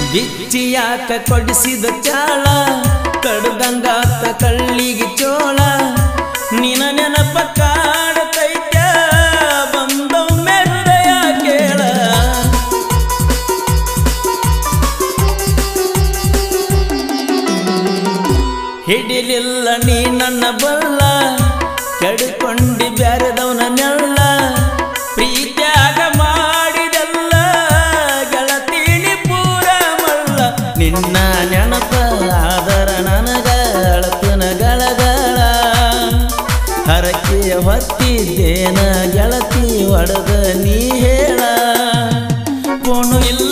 ಬಿಚ್ಚಿಯಾಕ ಕೊಡಿಸಿದ ಚಾಳ ಕಡ್ದಂಗಾತ ಕಳ್ಳಿಗೆ ಚೋಳ ನಿನ ನೆನಪ ಕಾಡತೈತ ಬಂದೊಮ್ಮೆ ಹೃದಯ ಕೇಳ ಹಿಡಿಲಿಲ್ಲ ನೀ ನನ್ನ ಬಲ್ಲ ಕೆಡ್ಕೊಂಡಿ ಬ್ಯಾರದವನ ನೆಲ್ಲ ಪ್ರೀತ್ಯಾಗ ಮಾಡಿದಲ್ಲ ಗೆಳತೀನಿ ಪೂರ ಮಲ್ಲ ನಿನ್ನ ನೆನಪ ಆದರ ನನಗ ಅಳತನ ಗಳಗಳ ಹರಕೆಯ ಹೊತ್ತಿದ್ದೇನ ಗೆಳತಿ ಒಡದ ನೀ ಹೇಳ ಫೋನು ಇಲ್ಲ